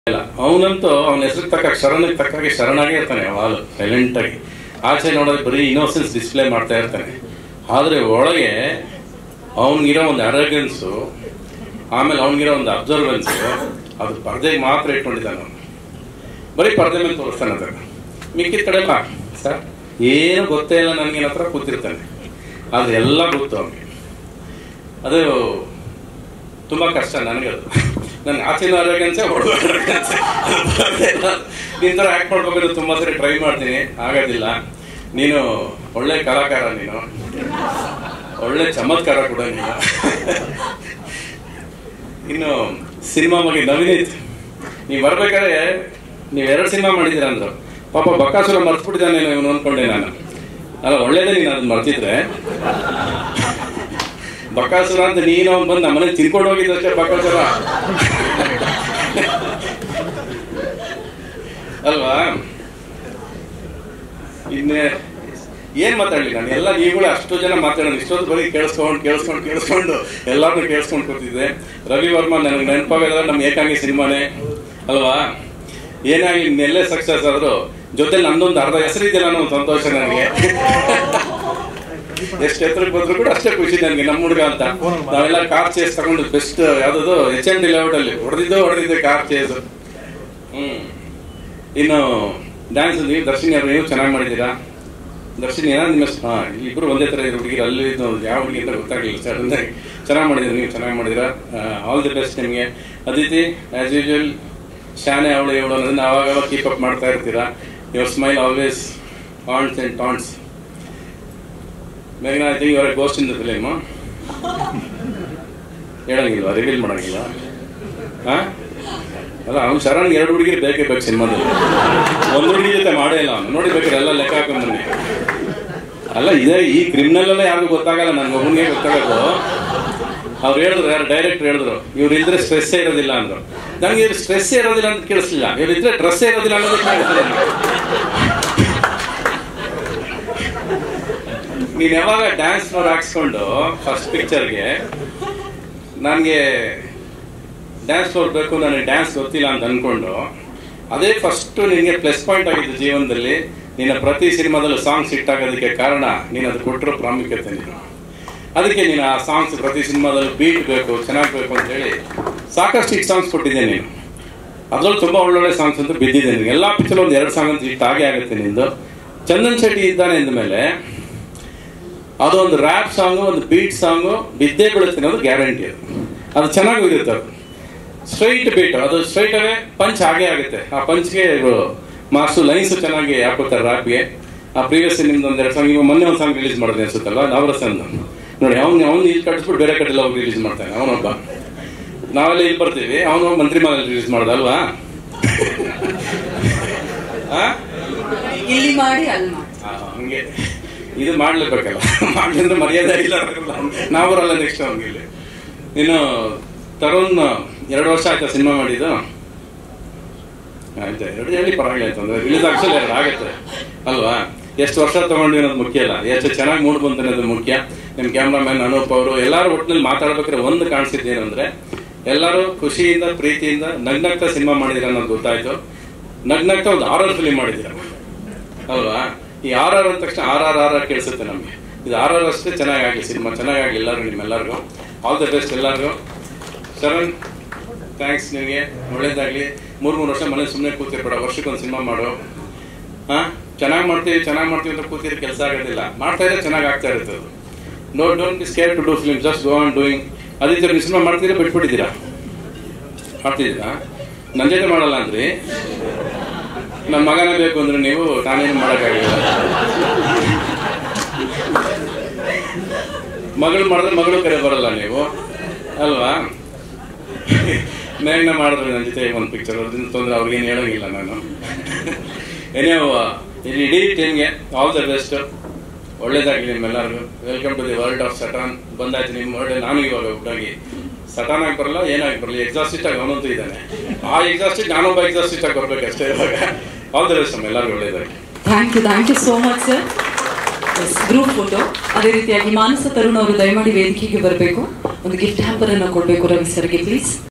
ಇಲ್ಲ ಅವನಂತೂ ಅವನ ಹೆಸರು ತಕ್ಕ ಶರಣಕ್ಕೆ ತಕ್ಕಾಗೆ ಶರಣಾಗೇ ಇರ್ತಾನೆ ಯಾವಾಗಲೂ ಸೈಲೆಂಟ್ ಆಗಿ ಆಚೆ ನೋಡೋದು ಬರೀ ಇನ್ನೋಸೆನ್ಸ್ ಡಿಸ್ಪ್ಲೇ ಮಾಡ್ತಾ ಇರ್ತಾನೆ ಆದ್ರೆ ಒಳಗೆ ಅವನಿಗಿರೋ ಒಂದು ಅರಗೆನ್ಸು ಆಮೇಲೆ ಅವನಿಗಿರೋ ಒಂದು ಅಬ್ಸರ್ವೆನ್ಸು ಅದು ಪರ್ದೆಗೆ ಮಾತ್ರ ಇಟ್ಕೊಂಡಿದ್ದಾನೆ ಅವನು ಬರೀ ಪರ್ದೆ ಮೇಲೆ ತೋರಿಸ್ತಾನೆ ಅದನ್ನ ಮಿಕ್ಕಿದ ಕಡೆ ಬಾ ಸರ್ ಏನು ಗೊತ್ತೇ ಇಲ್ಲ ನನಗೆ ಹತ್ರ ಕೂತಿರ್ತಾನೆ ಆದ್ರೆ ಎಲ್ಲ ಗೊತ್ತು ಅವನಿಗೆ ಅದು ತುಂಬಾ ಕಷ್ಟ ನನಗೆ ಅದು ನನ್ಗೆ ಆಚಿನ ಆರೋಗ್ಯನ್ಸೆ ಹೊಡೆದು ನಿನ್ ಥರ ಆಕ್ಟ್ ಮಾಡ್ಬೇಕಂದ್ರೆ ತುಂಬಾ ಸರಿ ಟ್ರೈ ಮಾಡ್ತೀನಿ ಆಗೋದಿಲ್ಲ ನೀನು ಒಳ್ಳೆ ಕಲಾಕಾರ ನೀನು ಒಳ್ಳೆ ಚಮತ್ಕಾರ ಕೂಡ ನೀನು ಇನ್ನು ಸಿನಿಮಾ ಬಗ್ಗೆ ನವೀನಿತ್ ನೀವು ಬರ್ಬೇಕಾದ್ರೆ ನೀವು ಎರಡು ಸಿನಿಮಾ ಮಾಡಿದ್ದೀರ ಅಂದ್ರು ಪಾಪ ಬಕ್ಕಾಸುರ ಮರ್ತ್ಬಿಟ್ಟಿದ್ದಾನೆ ಇವನು ಅನ್ಕೊಂಡೆ ನಾನು ಅಲ್ಲ ಒಳ್ಳೇದೇ ನೀನು ಅದನ್ನ ಮರ್ತಿದ್ರೆ ಬಕಾಸುರ ಅಂತ ನೀನು ಅವ್ನು ಬಂದು ನಮ್ಮನೆ ತಿನ್ಕೊಂಡು ಹೋಗಿದ್ದಷ್ಟೇ ಬಕಾಸುರ ಅಲ್ವಾ ಇನ್ನೇ ಏನ್ ಮಾತಾಡ್ಲಿ ನಾನು ಎಲ್ಲ ನೀವುಗಳು ಅಷ್ಟು ಜನ ಮಾತಾಡೋದು ಇಷ್ಟೊತ್ತು ಬರೀ ಕೇಳಿಸ್ಕೊಂಡು ಕೇಳಿಸ್ಕೊಂಡು ಕೇಳಿಸ್ಕೊಂಡು ಎಲ್ಲಾರನ್ನೂ ಕೇಳಿಸ್ಕೊಂಡು ಕೂತಿದ್ದೆ ರವಿ ವರ್ಮ ನನಗೆ ನೆನಪಾಗಲ್ಲ ನಮ್ಮ ಏಕಾಂಗಿ ಸಿನಿಮಾನೇ ಅಲ್ವಾ ಏನಾಗಿ ಇನ್ನೆಲ್ಲೇ ಸಕ್ಸಸ್ ಆದ್ರು ಜೊತೆಲಿ ನಂದೊಂದು ಅರ್ಧ ಹೆಸರಿದ್ದಿಲ್ಲ ಅನ್ನೋ ಒಂದು ಸಂತೋಷ ನನಗೆ ಎಷ್ಟು ಎತ್ತರಕ್ಕೆ ಬಂದ್ರು ಕೂಡ ಅಷ್ಟೇ ಖುಷಿ ನನಗೆ ನಮ್ಮ ಹುಡುಗ ಅಂತ ನಾವೆಲ್ಲ ಕಾರ್ ಚೇಸ್ ತಗೊಂಡು ಬೆಸ್ಟ್ ಯಾವ್ದು ಎಚ್ ಎನ್ ಡಿ ಲೇಔಟ್ ಅಲ್ಲಿ ಹೊಡೆದಿದ್ದು ಹೊಡೆದಿದ್ದೆ ಕಾರ್ ಚೇಸ್ ಹ್ಮ್ ಇನ್ನು ಡ್ಯಾನ್ಸ್ ನೀವು ದರ್ಶನ್ ಅವರು ನೀವು ಚೆನ್ನಾಗಿ ಮಾಡಿದ್ದೀರಾ ದರ್ಶನ್ ಏನೋ ನಿಮ್ಮ ಹಾ ಇಬ್ರು ಒಂದೇ ತರ ಇರೋ ಹುಡುಗಿರು ಅಲ್ಲಿ ಇದು ಯಾವ ಹುಡುಗಿ ಅಂತ ಗೊತ್ತಾಗಲಿಲ್ಲ ಸಡನ್ ಆಗಿ ಚೆನ್ನಾಗಿ ಮಾಡಿದ್ದೀರಾ ನೀವು ಚೆನ್ನಾಗಿ ಮಾಡಿದ್ದೀರಾ ಆಲ್ ದಿ ಬೆಸ್ಟ್ ನಿಮಗೆ ಅದಿತಿ ಆಸ್ ಯೂಶುವಲ್ ಶಾನೆ ಅವಳು ಇವಳು ಅನ್ನೋದನ್ನ ಅವಾಗ ಕೀಪ್ ಅಪ್ ಮಾಡ್ತಾ ಇರ್ತೀರಾ ಯುವರ್ ಸ್ಮೈಲ್ ಆಲ್ವೇಸ್ ಆನ್ಸ್ ಅಂಡ್ ಟಾನ್ಸ್ ಮೇಘನಾ ಐ ಥಿಂಕ್ ಇವರ ಗೋಸ್ಟ್ ಇನ್ ದ ಫಿಲಿಮ್ ಹೇಳಂಗಿಲ್ವಾ ರಿವೀಲ್ ಮಾಡಂಗಿಲ್ಲ ಹಾ ಅಲ್ಲ ಅವ್ನು ಶರಣ್ ಎರಡು ಹುಡುಗಿರು ಬೇಕೇ ಬೇಕು ಸಿನಿಮಾದಲ್ಲಿ ಒಂದು ಹುಡುಗಿ ಜೊತೆ ಮಾಡೇ ಇಲ್ಲ ಅವನು ನೋಡಿ ಬೇಕಾದ್ರೆ ಎಲ್ಲ ಲೆಕ್ಕ ಹಾಕೊಂಡ್ ಬನ್ನಿ ಅಲ್ಲ ಇದೇ ಈ ಕ್ರಿಮಿನಲ್ ಎಲ್ಲ ಯಾರಿಗೂ ಗೊತ್ತಾಗಲ್ಲ ನನ್ಗೆ ಒಬ್ಬನಿಗೆ ಗೊತ್ತಾಗಲ್ಲ ಅವ್ರು ಹೇಳಿದ್ರು ಯಾರು ಡೈರೆಕ್ಟರ್ ಹೇಳಿದ್ರು ಇವ್ರು ಇದ್ರೆ ಸ್ಟ್ರೆಸ್ಸೇ ಇರೋದಿಲ್ಲ ಅಂದ್ರು ನಂಗೆ ಇವ್ರು ಸ್ಟ್ರೆಸ್ಸೇ ಇರೋದಿಲ್ಲ ಅಂತ ಕೇಳಿಸ್ಲಿಲ್ಲ ಇವ್ರು ಇದ್ರೆ ಡ್ರೆಸ್ಸೇ ಇರೋದಿಲ್ಲ ಅನ್ನೋದಕ್ಕೆ ಕೇಳಿಸ್ಲಿಲ್ಲ ನೀನ್ ಯಾವಾಗ ಡ್ಯಾನ್ಸ್ ನೋಡಿ ಹಾಕ್ಸ್ಕೊಂಡು ಫಸ್ಟ್ ಪಿಕ್ಚರ್ಗೆ ನನಗೆ ಡ್ಯಾನ್ಸ್ ಫ್ಲೋರ್ ಬೇಕು ನನಗೆ ಡ್ಯಾನ್ಸ್ ಗೊತ್ತಿಲ್ಲ ಅಂತ ಅನ್ಕೊಂಡು ಅದೇ ಫಸ್ಟ್ ನಿನಗೆ ಪ್ಲಸ್ ಪಾಯಿಂಟ್ ಆಗಿದ್ದು ಜೀವನದಲ್ಲಿ ನಿನ್ನ ಪ್ರತಿ ಸಿನಿಮಾದಲ್ಲೂ ಸಾಂಗ್ಸ್ ಹಿಟ್ ಆಗೋದಕ್ಕೆ ಕಾರಣ ನೀನು ಅದು ಕೊಟ್ಟಿರೋ ಪ್ರಾಮುಖ್ಯತೆ ನೀನು ಅದಕ್ಕೆ ನೀನು ಆ ಸಾಂಗ್ಸ್ ಪ್ರತಿ ಸಿನಿಮಾದಲ್ಲೂ ಬೀಟ್ ಬೇಕು ಚೆನ್ನಾಗಿ ಬೇಕು ಅಂತ ಹೇಳಿ ಸಾಕಷ್ಟು ಹಿಟ್ ಸಾಂಗ್ಸ್ ಕೊಟ್ಟಿದ್ದೆ ನೀನು ಅದ್ರಲ್ಲಿ ತುಂಬಾ ಒಳ್ಳೊಳ್ಳೆ ಸಾಂಗ್ಸ್ ಅಂತ ಬಿದ್ದಿದೆ ನಿನಗೆ ಎಲ್ಲಾ ಪಿಕ್ಚರ್ ಒಂದು ಎರಡು ಸಾಂಗ್ ಅಂತ ಹಿಟ್ ಆಗೇ ಆಗುತ್ತೆ ನಿಂದು ಚಂದನ್ ಶೆಟ್ಟಿ ಇದ್ದಾನೆ ಅಂದಮೇಲೆ ಅದೊಂದು ರ್ಯಾಪ್ ಸಾಂಗು ಒಂದು ಬೀಟ್ ಸಾಂಗು ಬಿದ್ದೇ ಬೀಳುತ್ತೆ ಅನ್ನೋದು ಗ್ಯಾರಂಟಿ ಅದು ಅದು ಚೆನ್ನಾಗಿ ಇರುತ್ತೆ ಅದು ಸ್ಟ್ರೈಟ್ ಬೀಟ್ ಅದು ಸ್ಟ್ರೈಟ್ ಅವೇ ಪಂಚ್ ಹಾಗೆ ಆಗುತ್ತೆ ಆ ಪಂಚ್ಗೆ ಮಾಸ್ಟರ್ ಲೈನ್ಸ್ ಚೆನ್ನಾಗಿ ಹಾಕೋತಾರೆ ರ್ಯಾಪ್ಗೆ ಆ ಪ್ರೀವಿಯಸ್ ನಿಮ್ದು ಒಂದ್ ಎರಡು ಸಾಂಗ್ ಇವಾಗ ಮೊನ್ನೆ ಒಂದು ಸಾಂಗ್ ರಿಲೀಸ್ ಮಾಡಿದೆ ಅನ್ಸುತ್ತಲ್ಲ ನವರಸ ಅಂತ ನೋಡಿ ಅವ್ನು ಅವ್ನು ಇಲ್ಲಿ ಕಟ್ಟಿಸ್ಬಿಟ್ಟು ಬೇರೆ ಕಡೆ ಎಲ್ಲ ಹೋಗಿ ರಿಲೀಸ್ ಮಾಡ್ತಾನೆ ಅವನೊಬ್ಬ ನಾವೆಲ್ಲ ಇಲ್ಲಿ ಬರ್ತೀವಿ ಅವನು ಮಂತ್ರಿ ಮಾಲಲ್ಲಿ ರಿಲೀಸ್ ಮಾಡ್ದ ಅಲ್ವಾ ಆ? ಇಲ್ಲಿ ಮಾಡಿ ಅಲ್ಲಿ ಮಾಡಿ ಆ, ಹಂಗೆ ಇದು ಮಾಡ್ಲೇಬೇಕಲ್ಲ ಮಾಡ್ಲಿಂದ್ರೆ ಮರ್ಯಾದೆ ಇಲ್ಲ ನಾವು ಬರಲ್ಲ ನೆಕ್ಸ್ಟ್ ಅವ್ನಿಗೆ ಇಲ್ಲಿ ಇನ್ನು ತರುಣ್ ಎರಡು ವರ್ಷ ಆಯ್ತಾ ಸಿನಿಮಾ ಮಾಡಿದ್ದು ಆಯ್ತಾ ಎರಡು ಹೇಳಿ ಪರವಾಗಿಲ್ಲ ಆಯ್ತು ಅಂದ್ರೆ ರಿಲೀಸ್ ಆಗ್ಸಲ್ಲ ಎರಡು ಆಗುತ್ತೆ ಅಲ್ವಾ ಎಷ್ಟು ವರ್ಷ ತಗೊಂಡ್ವಿ ಅನ್ನೋದು ಮುಖ್ಯ ಅಲ್ಲ ಎಷ್ಟು ಚೆನ್ನಾಗಿ ಮೂಡ್ ಬಂತು ಅನ್ನೋದು ಮುಖ್ಯ ನಿಮ್ ಕ್ಯಾಮ್ರಾಮನ್ ಅನೂಪ್ ಅವರು ಎಲ್ಲಾರು ಒಟ್ಟಿನಲ್ಲಿ ಮಾತಾಡ್ಬೇಕಾದ್ರೆ ಒಂದು ಕಾಣಿಸಿದ್ದೇನೆಂದ್ರೆ ಎಲ್ಲರೂ ಖುಷಿಯಿಂದ ಪ್ರೀತಿಯಿಂದ ನಗ್ನಗ್ತಾ ಸಿನಿಮಾ ಮಾಡಿದಿರ ಅನ್ನೋದು ಗೊತ್ತಾಯ್ತು ನಗ್ನಗ್ತಾ ಒಂದು ಆರರ್ ಫಿಲಿಂ ಮಾಡಿದಿರ ಅಲ್ವಾ ಈ ಆರ್ ಆರ್ ಅಂದ ತಕ್ಷಣ ಆರ್ ಆರ್ ಆರ್ ಆರ್ ಕೇಳಿಸುತ್ತೆ ನಮಗೆ ಇದು ಆರ್ ಆರ್ ಅಷ್ಟೇ ಚೆನ್ನಾಗಿ ಸಿನಿಮಾ ಚೆನ್ನಾಗಿ ಎಲ್ಲರಿಗೂ ನಿಮ್ಮೆಲ್ಲರಿಗೂ ಆಲ್ ದ ಬೆಸ್ಟ್ ಎಲ್ಲರಿಗೂ ಶರಣ್ ಥ್ಯಾಂಕ್ಸ್ ನಿಮಗೆ ಒಳ್ಳೇದಾಗ್ಲಿ ಮೂರ್ ಮೂರು ವರ್ಷ ಮನೆ ಸುಮ್ಮನೆ ಕೂತಿರ್ಬೇಡ ವರ್ಷಕ್ಕೊಂದು ಸಿನಿಮಾ ಮಾಡು ಹಾ ಚೆನ್ನಾಗಿ ಮಾಡ್ತೀವಿ ಚೆನ್ನಾಗಿ ಮಾಡ್ತೀವಿ ಅಂತ ಕೂತಿದ್ರೆ ಕೆಲಸ ಆಗೋದಿಲ್ಲ ಮಾಡ್ತಾ ಇದ್ರೆ ಚೆನ್ನಾಗಿ ಆಗ್ತಾ ಇರುತ್ತೆ ಅದು no don't be scare to do film just go on doing ಅದಿದ್ದರೆ ನೀವು ಸಿನಿಮಾ ಮಾಡ್ತೀರಾ ಬಿಟ್ಬಿಟ್ಟಿದ್ದೀರಾ ಮಾಡ್ತಿದ್ದೀರಾ ನನ್ನ ಜೊತೆ ಮಾಡಲ್ಲ ಅಂದ್ರಿ ನನ್ನ ಮಗನೇ ಬೇಕು ಅಂದ್ರೆ ನೀವು ತಾನೇನು ಮಾಡೋಕ್ಕಾಗಿಲ್ಲ ಮಗಳು ಮಾಡಿದ್ರೆ ಮಗಳು ಕರೆ ಬರಲ್ಲ ನೀವು ಅಲ್ವಾ ಮೇಘನ ಮಾಡಿದ್ರೆ ನನ್ನ ಜೊತೆ ಒಂದು ಪಿಕ್ಚರ್ ಅದ್ರಿಂದ ತೊಂದರೆ ಅವ್ರಿಗೇನು ಹೇಳೋಂಗಿಲ್ಲ ನಾನು ಏನೇ ಇಡೀ ಟೀಮ್ಗೆ ಆಲ್ ದ ಬೆಸ್ಟ್ ಒಳ್ಳೇದಾಗಲಿ ನಿಮ್ಮೆಲ್ಲರಿಗೂ welcome to the world of Satan ಬಂದಾಯ್ತು ನಿಮ್ಮ ವರ್ಲ್ಡ್ ನಾನು ಇವಾಗ ಒಬ್ಬರಾಗಿ ಸಟಾನ್ ಆಗಿ ಬರಲ್ಲ ಏನಾಗಿ ಬರಲಿ ಎಕ್ಸಾಸ್ಟಿಸ್ಟ್ ಆಗಿ ಅವನಂತೂ ಇದ್ದಾನೆ ಆ ಎಕ್ಸಾಸ್ಟಿಸ್ಟ್ ನಾನೊಬ್ಬ ಎಕ್ಸಾಸ್ಟಿಸ್ಟ್ ಆಗಿ ಬರ್ಬೇಕಷ್ಟೇ ಇವಾಗ ಆಲ್ ದ ಬೆಸ್ಟ್ ಎಲ್ಲರಿಗೂ ಒಳ್ಳೇದಾಗಿ thank you thank you so much sir group photo ಅದೇ ರೀತಿಯಾಗಿ ಮಾನಸ ತರುಣ್ ಅವರು ದಯಮಾಡಿ ವೇದಿಕೆಗೆ ಬರಬೇಕು ಒಂದು ಗಿಫ್ಟ್ ಹ್ಯಾಂಪರ್ ಅನ್ನು ಕೊಡಬೇಕು ರವಿ ಸರ್ಗೆ ಪ್ಲೀಸ್